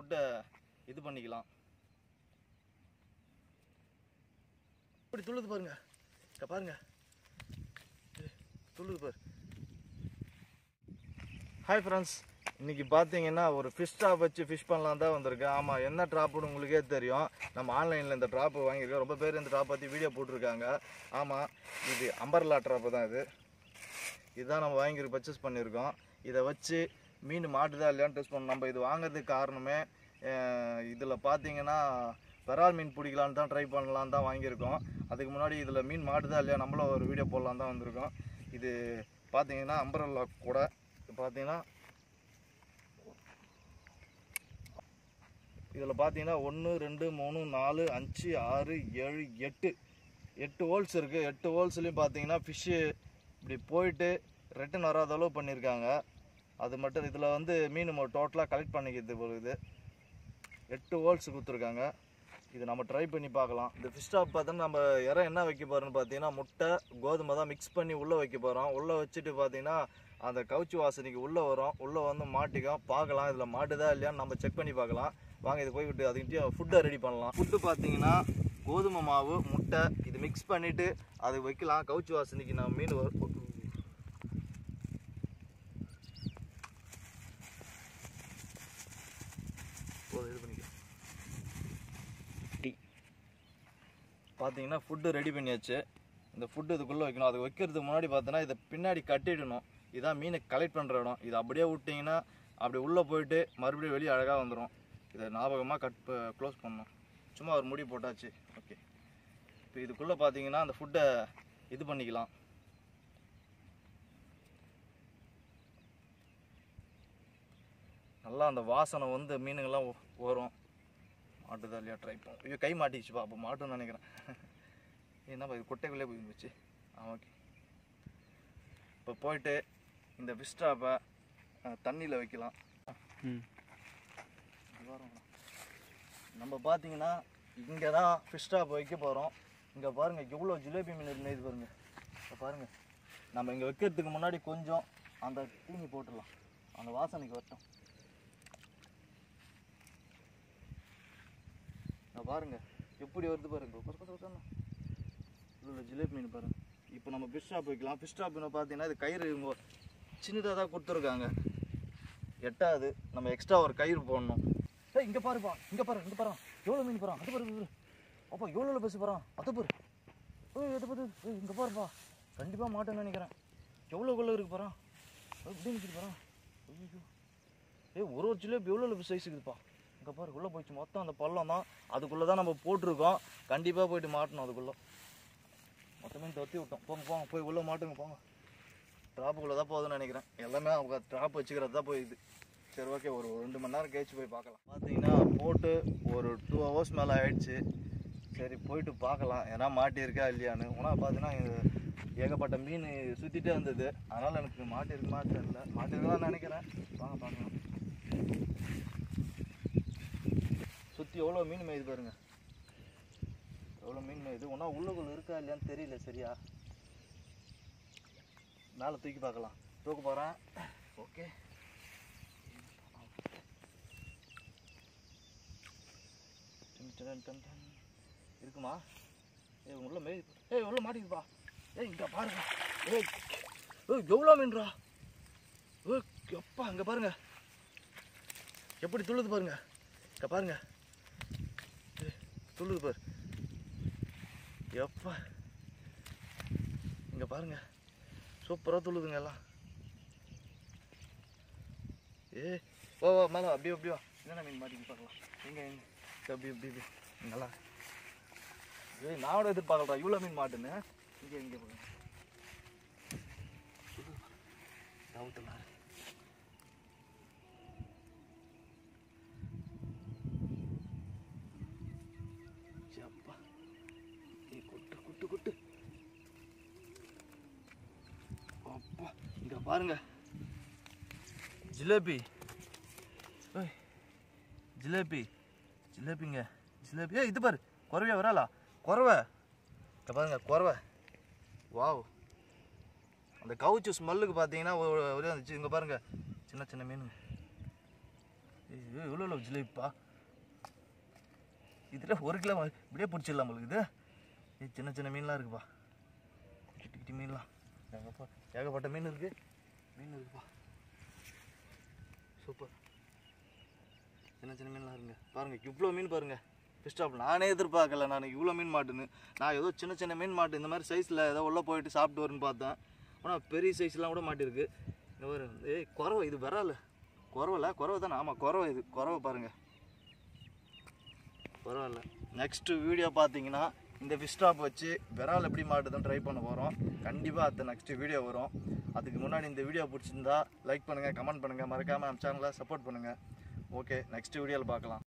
ஃபுட்டை இது பண்ணிக்கலாம் இப்படி துள்ளுது பாருங்க இங்க பாருங்க ஏய், துள்ளுது பாரு ஹாய் ஃப்ரெண்ட்ஸ் இன்னைக்கு பார்த்தீங்கன்னா ஒரு ஃபிஷ் ட்ராப் வச்சு ஃபிஷ் பண்ணலாம் தான் வந்திருக்கேன் ஆமாம் என்ன ட்ராப்புன்னு உங்களுக்கே தெரியும் நம்ம ஆன்லைனில் இந்த ட்ராப்பு வாங்கியிருக்கோம் ரொம்ப பேர் இந்த ட்ராப் பற்றி வீடியோ போட்டிருக்காங்க ஆமாம் இது அம்பர்லா ட்ராப்பு தான் இது இதுதான் நம்ம வாங்கி பர்ச்சேஸ் பண்ணியிருக்கோம் இதை வச்சு மீன் மாட்டுதா இல்லையான்னு டெஸ்ட் பண்ணோம் நம்ம இது வாங்குறதுக்கு காரணமே இதில் பார்த்தீங்கன்னா பெறால் மீன் பிடிக்கலான்னு தான் ட்ரை பண்ணலான்னு தான் வாங்கியிருக்கோம் அதுக்கு முன்னாடி இதில் மீன் மாட்டுதா இல்லையா நம்மளும் ஒரு வீடியோ போடலாம் தான் வந்திருக்கோம் இது பார்த்தீங்கன்னா அம்பரல்லா கூட இது பார்த்தீங்கன்னா இதில் பார்த்தீங்கன்னா ஒன்று ரெண்டு மூணு நாலு அஞ்சு ஆறு ஏழு எட்டு எட்டு ஹோல்ஸ் இருக்குது எட்டு ஹோல்ஸ்லையும் பார்த்தீங்கன்னா ஃபிஷ்ஷு இப்படி போயிட்டு ரிட்டன் வராத அளவு பண்ணியிருக்காங்க அது மட்டும் இதில் வந்து மீன் டோட்டலாக கலெக்ட் பண்ணிக்கிறது பொழுது எட்டு ஹோல்ஸ் கொடுத்துருக்காங்க இது நம்ம ட்ரை பண்ணி பார்க்கலாம் இந்த ஃபிஷ் ஸ்டாப் பார்த்தோன்னா நம்ம இறை என்ன வைக்க போகிறோம்னு பார்த்தீங்கன்னா முட்டை கோதுமை தான் மிக்ஸ் பண்ணி உள்ளே வைக்க போகிறோம் உள்ளே வச்சுட்டு பார்த்தீங்கன்னா அந்த கவுச்சி வாசனைக்கு உள்ளே வரும் உள்ளே வந்து மாட்டிக்கும் பார்க்கலாம் இதில் மாட்டுதா இல்லையான்னு நம்ம செக் பண்ணி பார்க்கலாம் வாங்க இது போய் விட்டு அதுக்கிட்டே ஃபுட்டை ரெடி பண்ணலாம் ஃபுட்டு பார்த்தீங்கன்னா கோதுமை மாவு முட்டை இது மிக்ஸ் பண்ணிவிட்டு அது வைக்கலாம் கவுச்சி வாசனைக்கு நான் மீன் வரும் போதும், இது பண்ணிக்க பார்த்தீங்கன்னா ஃபுட்டு ரெடி பண்ணியாச்சு இந்த ஃபுட்டு இதுக்குள்ளே வைக்கணும் அது வைக்கிறதுக்கு முன்னாடி பார்த்தோன்னா இதை பின்னாடி கட்டிடணும் இதான் மீனை கலெக்ட் பண்ணுற இடம் இதை அப்படியே விட்டிங்கன்னா அப்படி உள்ளே போயிட்டு மறுபடியும் வெளியே அழகாக வந்துடும் இதை ஞாபகமாக கட் க்ளோஸ் பண்ணணும் சும்மா ஒரு முடி போட்டாச்சு ஓகே இப்போ இதுக்குள்ளே பார்த்தீங்கன்னா அந்த ஃபுட்டை இது பண்ணிக்கலாம் நல்லா அந்த வாசனை வந்து மீனுங்கெல்லாம் வ- வரும் மாட்டுதா இல்லையா ட்ரை பண்ணும் ஐயோ கை மாட்டிச்சுப்பா அப்போ மாட்டுன்னு நினைக்கிறேன் என்னப்பா இது கொட்டைக்குள்ளே போய் இருந்துச்சு ஆ ஓகே இப்போ போயிட்டு இந்த விஸ்டாப்பை தண்ணியில் வைக்கலாம் இது பாருங்க. நம்ம பார்த்தீங்கன்னா இங்கே தான் ஃபிஷ் ஸ்டாப் வைக்க போகிறோம் இங்கே பாருங்கள் எவ்வளோ ஜிலேபி மீன் இருந்தது பாருங்க இப்போ பாருங்கள் நம்ம இங்கே வைக்கிறதுக்கு முன்னாடி கொஞ்சம் அந்த தீனி போட்டுடலாம் அந்த வாசனைக்கு வரட்டும் இங்க பாருங்க எப்படி வருது பாருங்க கொச கொச கொசன்னு இதில் ஜிலேபி மீன் பாருங்க இப்போ நம்ம ஃபிஷ் ஷாப் வைக்கலாம் ஃபிஷ் ஷாப்னு பார்த்தீங்கன்னா இது கயிறு இவங்க சின்னதாக தான் கொடுத்துருக்காங்க எட்டாவது நம்ம எக்ஸ்ட்ரா ஒரு கயிறு போடணும் ஏய் இங்கே பாருப்பா இங்கே பாரு இங்கே பாரு எவ்வளோ மீன் பாரு அது பாரு இது பாரு. அப்பா எவ்வளோ பேசு பாரு அது பாரு ஏய் அது பாரு ஏய் இங்கே பாருப்பா கண்டிப்பாக மாட்டேன்னு நினைக்கிறேன் எவ்வளோ கொள்ள இருக்கு பாரு எப்படி நிற்கிது பாரு ஐயோ ஏய் ஒரு ஒரு ஜிலேபி எவ்வளோ சைஸ் இருக்குதுப்பா இங்கே பாரு உள்ளே போயிடுச்சு மொத்தம் அந்த பள்ளம் தான் அதுக்குள்ளே தான் நம்ம போட்டிருக்கோம் கண்டிப்பாக போயிட்டு மாட்டணும் அதுக்குள்ளே மொத்தமே தொத்தி விட்டோம் போங்க போங்க போய் உள்ளே மாட்டுங்க போங்க ட்ராப்புக்குள்ளே தான் போகுதுன்னு நினைக்கிறேன் எல்லாமே அவங்க ட்ராப் வச்சுக்கிறது தான் போயிடுது சரி ஓகே ஒரு ஒரு ரெண்டு மணி நேரம் கழிச்சு போய் பார்க்கலாம் பார்த்தீங்கன்னா போட்டு ஒரு டூ ஹவர்ஸ் மேலே ஆயிடுச்சு சரி போயிட்டு பார்க்கலாம் ஏன்னா மாட்டியிருக்கா இல்லையான்னு ஆனால் பார்த்தீங்கன்னா இது ஏகப்பட்ட மீன் சுற்றிட்டே இருந்தது அதனால் எனக்கு மாட்டிருக்குமா தெரியல மாட்டிருக்கலாம் நினைக்கிறேன் வாங்க பார்க்கலாம் சுற்றி எவ்வளோ மீன் மேயுது பாருங்க எவ்வளோ மீன் மேயுது ஒன்றா உள்ளுக்குள்ள இருக்கா இல்லையான்னு தெரியல சரியா மேலே தூக்கி பார்க்கலாம் தூக்க போகிறேன் okay done done done done. இருக்குமா ஏய் உள்ள மே ஏய் உள்ள மாட்டிக்குப்பா ஏய் இங்க பாருங்க ஏய் ஏய் எவ்வளோ மீன்ரா ஏய் எப்பா இங்க பாருங்க எப்படி துள்ளுது பாருங்க இங்க பாருங்க ஏய், துள்ளுது பாரு எப்பா இங்க பாருங்க சூப்பராக துள்ளுதுங்க எல்லாம் ஏ வா வா மேலே அப்படியே அப்படியே வா என்னென்ன மீன் மாட்டிங்க பார்க்கலாம் எங்க எங்க அப்படி அப்படி அப்படி நல்லா ஏய் நான் கூட எதிர்பார்க்கலடா இவ்வளோ மீன் மாட்டுன்னு இங்கே இங்கே பாருங்க டவுட்டுல அப்பா ஏய் கொட்டு கொட்டு கொட்டு அப்பா இங்க பாருங்க ஜிலேபி ஏய் ஜிலேபி ஜிலேபிங்க ஜிலேபி ஏய் இது பாரு குறவையா வராளா குறவை இங்க பாருங்க குறவை வாவ் அந்த கவுச்சு ஸ்மெல்லுக்கு பார்த்தீங்கன்னா ஒரு- ஒரே வந்துச்சு இங்கே பாருங்க சின்ன சின்ன மீனுங்க ஐயோ எவ்வளோ எவ்வளோ ஜிலேபிப்பா இதில் ஒரு கிலோ இப்படியே பிடிச்சிடலாம் நம்மளுக்கு இது ஏய், சின்ன சின்ன மீன்லாம் இருக்குப்பா கிட்டி கிட்டி மீன்லாம் ஏகப்பா ஏகப்பட்ட மீன் இருக்கு மீன் இருக்குப்பா சூப்பர் சின்ன சின்ன மீன்லாம் இருக்குங்க பாருங்க இவ்வளோ மீன் பாருங்க ஃபிஷ் ஸ்டாப் நானே எதிர்பார்க்கல நான் இவ்வளோ மீன் மாட்டுன்னு நான் ஏதோ சின்ன சின்ன மீன் மாட்டு இந்த மாதிரி சைஸில் ஏதோ உள்ளே போயிட்டு சாப்பிட்டு வருன்னு பார்த்தேன் ஆனால் பெரிய சைஸ்லாம் கூட மாட்டிருக்கு இந்த பாரு ஏய் குறவை இது விரல குறவல குறவை தானே ஆமாம் குறவை இது குறவை பாருங்க பரவாயில்ல நெக்ஸ்ட் வீடியோ பார்த்தீங்கன்னா இந்த ஃபிஷ் ஸ்டாப் வச்சு விரால் எப்படி மாட்டுதுன்னு ட்ரை பண்ண போகிறோம் கண்டிப்பாக அடுத்த நெக்ஸ்ட் வீடியோ வரும் அதுக்கு முன்னாடி இந்த வீடியோ பிடிச்சிருந்தா லைக் பண்ணுங்கள் கமெண்ட் பண்ணுங்கள் மறக்காமல் நம்ம சேனலை சப்போர்ட் பண்ணுங்கள் ஓகே நெக்ஸ்ட் வீடியோவில் பார்க்கலாம்